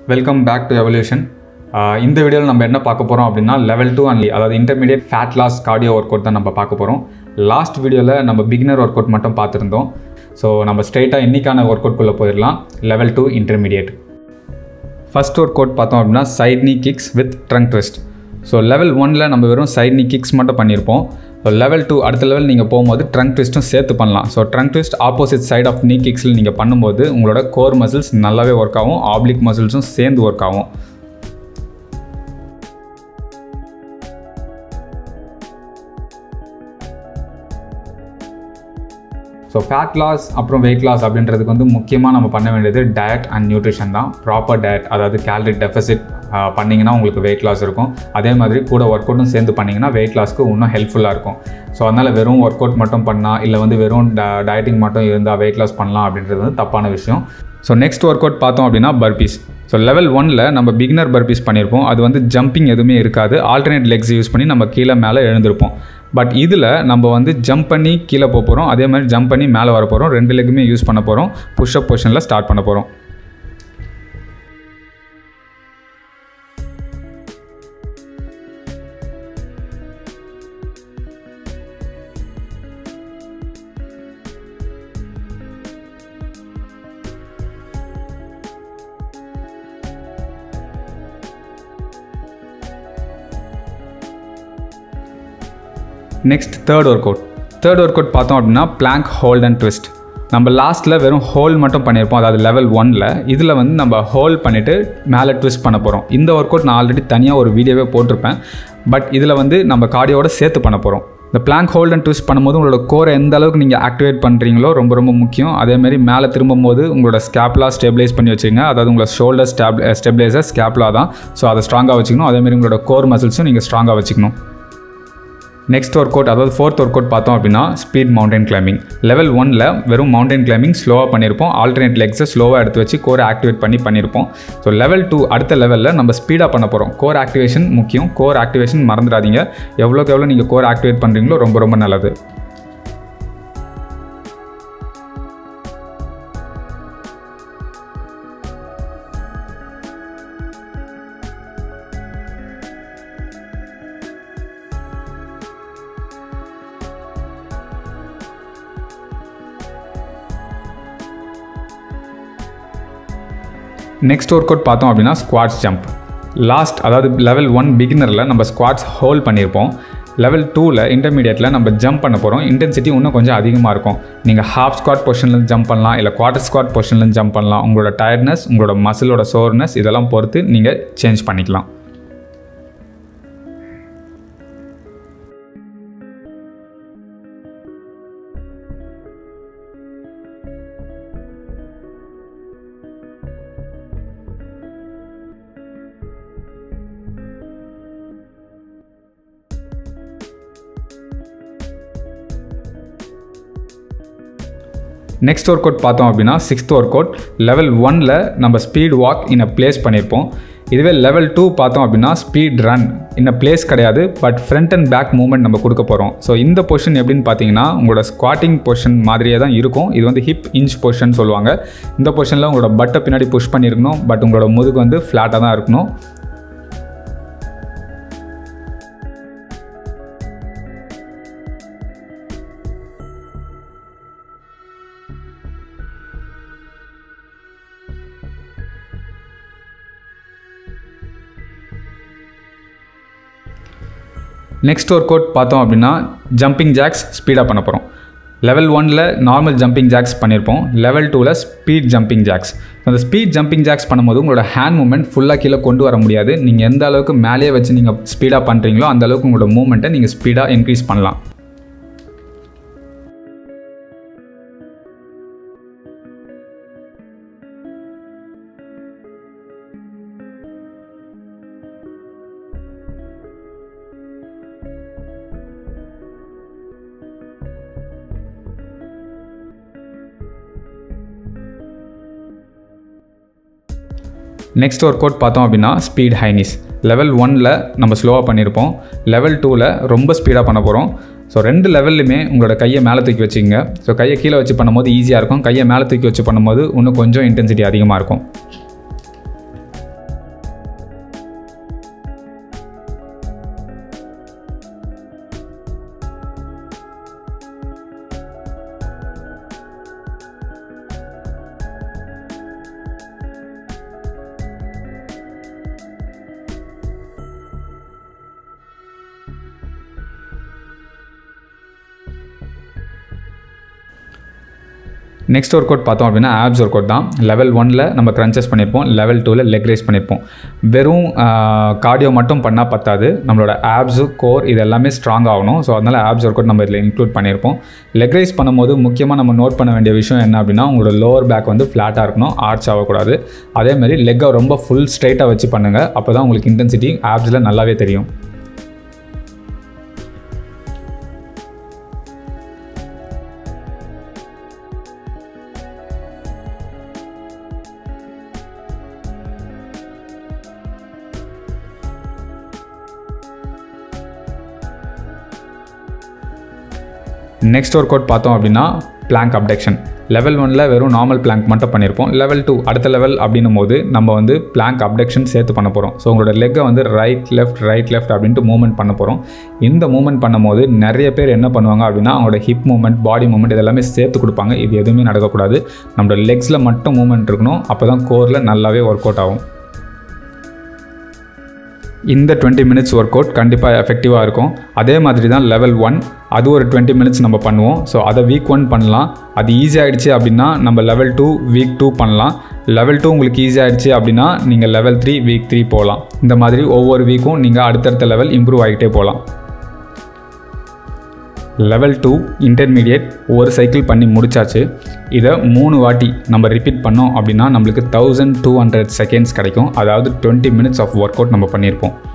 welcome back to evolution இந்த வீடியோவில் நம்ம என்ன பார்க்க போகிறோம் அப்படின்னா லெவல் டூ அண்ட் அதாவது intermediate fat loss cardio workout தான் நம்ம பார்க்க போகிறோம் லாஸ்ட் வீடியோவில் நம்ம பிகினர் ஒர்க் அவுட் மட்டும் பார்த்துருந்தோம் ஸோ நம்ம ஸ்ட்ரெயிட்டாக இன்றைக்கான ஒர்க் அவுட்குள்ளே போயிடலாம் level two intermediate first work out பார்த்தோம் அப்படின்னா side knee kicks with trunk twist so level ஒனில் நம்ம வெறும் சைட் நீ கிக்ஸ் மட்டும் பண்ணியிருப்போம் ஸோ லெவல் டூ அடுத்த லெவல் நீங்கள் போகும்போது ட்ரங்க் ட்விஸ்ட்டும் சேர்த்து பண்ணலாம் so trunk twist opposite side of knee கிக்ஸில் நீங்கள் பண்ணும்போது உங்களோட கோர் மசில்ஸ் நல்லாவே ஒர்க் ஆகும் ஆப்ளிக் மசில்ஸும் சேர்ந்து ஒர்க் ஆகும் ஸோ ஃபேட் லாஸ் அப்புறம் வெயிட் லாஸ் அப்படின்றதுக்கு வந்து முக்கியமாக நம்ம பண்ண வேண்டியது டயட் அண்ட் நியூட்ரிஷன் தான் ப்ராப்பர் டயட் அதாவது கேலரி டெஃபிசிட் பண்ணிங்கன்னா உங்களுக்கு வெயிட் லாஸ் இருக்கும் அதே மாதிரி கூட ஒர்க் அவுட்டும் சேர்ந்து பண்ணிங்கன்னா வெயிட் லாஸ்க்கு இன்னும் ஹெல்ப்ஃபுல்லாக இருக்கும் ஸோ அதனால் வெறும் ஒர்க் அவுட் மட்டும் பண்ணால் இல்லை வந்து வெறும் டயட்டிங் மட்டும் இருந்தால் வெயிட் லாஸ் பண்ணலாம் அப்படின்றது வந்து தப்பான விஷயம் ஸோ நெக்ஸ்ட் ஒர்க் அவுட் பார்த்தோம் அப்படின்னா பர்பீஸ் ஸோ லெவல் ஒனில் நம்ம பிகினர் பர்பீஸ் பண்ணியிருப்போம் அது வந்து ஜம்பிங் எதுவுமே இருக்காது ஆல்டர்னேட் லெக்ஸ் யூஸ் பண்ணி நம்ம கீழே மேலே எழுந்திருப்போம் பட் இதில் நம்ம வந்து ஜம்ப் பண்ணி கீழே போக போகிறோம் அதே மாதிரி ஜம்ப் பண்ணி மேலே வர போகிறோம் ரெண்டு லெக்குமே யூஸ் பண்ண போகிறோம் புஷ்அப் பொசிஷனில் ஸ்டார்ட் பண்ண போகிறோம் next third workout third work out பார்த்தோம் அப்படின்னா பிளாங்க் ஹோல்ட் அண்ட் ட்விஸ்ட் நம்ம லாஸ்ட்டில் வெறும் ஹோல் மட்டும் பண்ணியிருப்போம் அதாவது லெவல் ஒனில் இதில் வந்து நம்ம ஹோல் பண்ணிவிட்டு மேலே ட்விஸ்ட் பண்ண போகிறோம் இந்த ஒர்க் அவுட் நான் ஆல்ரெடி தனியாக ஒரு வீடியோவே போட்டிருப்பேன் பட் இதில் வந்து நம்ம கார்டியோட சேர்த்து பண்ண போகிறோம் இந்த பிளாங்க் ஹோல்ட் அண்ட் ட்விஸ்ட் பண்ணும்போது உங்களோட கோரை எந்த அளவுக்கு நீங்கள் ஆக்டிவேட் பண்ணுறீங்களோ ரொம்ப ரொம்ப முக்கியம் அதேமாதிரி மேலே திரும்பும் போது உங்களோட ஸ்கேப்லா ஸ்டெபிலைஸ் பண்ணி வச்சுங்க அதாவது உங்களோட ஷோல்டர் ஸ்டேப் ஸ்டெபிலைசர் ஸ்கேப்லா தான் ஸோ அதை ஸ்ட்ராங்காக வச்சுக்கணும் அதேமாதிரி உங்களோட கோர் மசில்ஸும் நீங்கள் ஸ்ட்ராங்காக வச்சுக்கணும் நெக்ஸ்ட் ஒர்க் அவுட் அதாவது ஃபோர்த் ஒர்க் அவுட் பார்த்தோம் அப்படின்னா ஸ்பீட் மவுண்டன் கிளைம்பிங் லெவல் ஒனில் வெறும் மவுண்டன் கிளைம்பிங் ஸ்லோவாக பண்ணியிருப்போம் ஆல்டர்னேட் லெக்ஸை ஸ்லோவாக எடுத்து வச்சு கோர் ஆக்டிவேட் பண்ணி பண்ணியிருப்போம் ஸோ லெவல் டூ அடுத்த லெவலில் நம்ம ஸ்பீடாக பண்ண போகிறோம் கோர் ஆக்டிவேஷன் முக்கியம் கோர் ஆக்டிவேஷன் மறந்துடாதீங்க எவ்வளோக்கு எவ்வளோ நீங்கள் கோர் ஆக்டிவேட் பண்ணுறீங்களோ ரொம்ப ரொம்ப நல்லது நெக்ஸ்ட் ஒர்க் அவுட் பார்த்தோம் அப்படின்னா ஸ்குவாட்ஸ் ஜம்ப் லாஸ்ட் அதாவது லெவல் ஒன் பிகினரில் நம்ம ஸ்குவாட்ஸ் ஹோல்ட் பண்ணியிருப்போம் லெவல் டூவில் இன்டர்மீடியட்டில் நம்ம ஜம்ப் பண்ண போகிறோம் இன்டென்சிட்டி இன்னும் கொஞ்சம் அதிகமாக இருக்கும் நீங்கள் ஹாஃப் ஸ்குவாட் பொசிஷன்லேருந்து ஜம்ப் பண்ணலாம் இல்லை குவார்டர் ஸ்குவாட் பொசிஷன்லேருந்து ஜம்ப் பண்ணலாம் உங்களோட டயர்ட்னஸ் உங்களோட மசிலோட சோர்னஸ் இதெல்லாம் பொறுத்து நீங்கள் சேஞ்ச் பண்ணிக்கலாம் நெக்ஸ்ட் ஒர்க் அவுட் பார்த்தோம் அப்படின்னா சிக்ஸ்த் ஒர்க் அவுட் லெவல் ஒனில் நம்ம speed walk in a place பண்ணியிருப்போம் இதுவே லெவல் டூ பார்த்தோம் அப்படின்னா ஸ்பீட் ரன் இன்ன பிளேஸ் கிடையாது but front and back movement நம்ம கொடுக்க போகிறோம் ஸோ இந்த பொசிஷன் எப்படின்னு பார்த்தீங்கன்னா உங்களோட ஸ்குவாட்டிங் பொசிஷன் மாதிரியே தான் இருக்கும் இது வந்து ஹிப் இன்ச் பொசிஷன் சொல்லுவாங்க இந்த பொசிஷனில் உங்களோட பட்டை பின்னாடி புஷ் பண்ணியிருக்கணும் பட் உங்களோட முதுகு வந்து ஃப்ளாட்டாக தான் இருக்கணும் நெக்ஸ்ட் ஒர்க் அவுட் பார்த்தோம் அப்படின்னா ஜம்பிங் ஜாக்ஸ் ஸ்பீடாக பண்ண போகிறோம் லெவல் ஒனில் நார்மல் ஜம்பிங் ஜாக்ஸ் பண்ணியிருப்போம் லெவல் டூவில் ஸ்பீட் ஜம்பிங் ஜாக்ஸ் அந்த ஸ்பீட் ஜம்பிங் ஜாக்ஸ் பண்ணும்போது உங்களோட ஹேண்ட் மூவ்மெண்ட் ஃபுல்லாக கீழே கொண்டு வர முடியாது நீங்கள் எந்த அளவுக்கு மேலேயே வச்சு நீங்கள் ஸ்பீடாக பண்ணுறீங்களோ அந்த அளவுக்கு உங்களோட மூவ்மெண்ட்டை நீங்கள் ஸ்பீடாக இன்க்ரீஸ் பண்ணலாம் நெக்ஸ்ட் ஒர்க் அவுட் பார்த்தோம் அப்படின்னா ஸ்பீட் ஹைனிஸ் லெவல் ஒனில் நம்ம ஸ்லோவாக பண்ணியிருப்போம் லெவல் டூவில் ரொம்ப ஸ்பீடாக பண்ண போகிறோம் ஸோ ரெண்டு லெவல்லையுமே உங்களோட கையை மேலே தூக்கி வச்சுக்கோங்க ஸோ கையை கீழே வச்சு பண்ணும்போது ஈஸியாக இருக்கும் கையை மேலே தூக்கி வச்சு பண்ணும்போது இன்னும் கொஞ்சம் இன்டென்சிட்டி அதிகமாக இருக்கும் நெக்ஸ்ட் ஒர்க் அவுட் பார்த்தோம் அப்படின்னா ஆப்ஸ் ஒர்க் அவுட் தான் லெவல் ஒனில் நம்ம க்ரன்ச்சஸ் பண்ணியிருப்போம் லெவல் டூவில் லெக் ரைஸ் பண்ணியிருப்போம் வெறும் கார்டியோ மட்டும் பண்ணால் பத்தாது நம்மளோட ஆப்ஸு கோர் இது எல்லாமே ஸ்ட்ராங் ஆகணும் ஸோ அதனால் ஆப்ஸ் ஒர்க் அவுட் நம்ம இதில் இன்க்ளூட் பண்ணியிருப்போம் லெக் ரைஸ் பண்ணும்போது முக்கியமாக நம்ம நோட் பண்ண வேண்டிய விஷயம் என்ன அப்படின்னா உங்களோட லோவர் பேக் வந்து ஃப்ளாட்டாக இருக்கணும் ஆர்ச் ஆகக்கூடாது அதேமாதிரி லெக்கை ரொம்ப ஃபுல் ஸ்ட்ரைட்டாக வச்சு பண்ணுங்கள் அப்போ தான் உங்களுக்கு இன்டென்சிட்டி ஆப்ஸில் நல்லாவே தெரியும் நெக்ஸ்ட் ஒர்க் அவுட் பார்த்தோம் அப்படின்னா பிளாங்க் அப்டெக்ஷன் லெவல் ஒனில் வெறும் நார்மல் பிளாங்க் மட்டும் பண்ணியிருப்போம் லெவல் டூ அடுத்த லெவல் அப்படின்னும் போது நம்ம வந்து பிளாங்க் அப்டெக்ஷன் சேர்த்து பண்ண போகிறோம் ஸோ உங்களோட லெக்கை வந்து ரைட் லெஃப்ட் ரைட் லெஃப்ட் அப்படின்ட்டு மூவ்மெண்ட் பண்ண போகிறோம் இந்த மூவ்மெண்ட் பண்ணும்போது நிறைய பேர் என்ன பண்ணுவாங்க அப்படின்னா அவங்களோட ஹிப் மூவ்மெண்ட் பாடி மூவ்மெண்ட் இதெல்லாமே சேர்த்து கொடுப்பாங்க இது எதுவுமே நடக்கக்கூடாது நம்மளோட லெக்ஸில் மட்டும் மூவ்மெண்ட் இருக்கணும் அப்போ தான் கோரில் நல்லாவே ஒர்க் அவுட் ஆகும் இந்த டுவெண்ட்டி மினிட்ஸ் ஒர்க் அவுட் கண்டிப்பாக எஃபெக்டிவாக இருக்கும் அதே மாதிரி தான் லெவல் ஒன் அது ஒரு டுவெண்ட்டி மினிட்ஸ் நம்ம பண்ணுவோம் ஸோ அதை வீக் ஒன் பண்ணலாம் அது ஈஸி ஆகிடுச்சு அப்படின்னா நம்ம லெவல் டூ வீக் டூ பண்ணலாம் லெவல் டூ உங்களுக்கு ஈஸி ஆகிடுச்சு அப்படின்னா நீங்கள் லெவல் த்ரீ வீக் த்ரீ போகலாம் இந்த மாதிரி ஒவ்வொரு வீக்கும் நீங்கள் அடுத்தடுத்த லெவல் இம்ப்ரூவ் ஆகிட்டே போகலாம் லெவல் டூ இன்டர்மீடியட் ஒரு சைக்கிள் பண்ணி முடிச்சாச்சு இதை மூணு வாட்டி நம்ம ரிப்பீட் பண்ணோம் அப்படின்னா நம்மளுக்கு தௌசண்ட் டூ ஹண்ட்ரட் செகண்ட்ஸ் கிடைக்கும் அதாவது twenty minutes of workout நம்ம பண்ணியிருப்போம்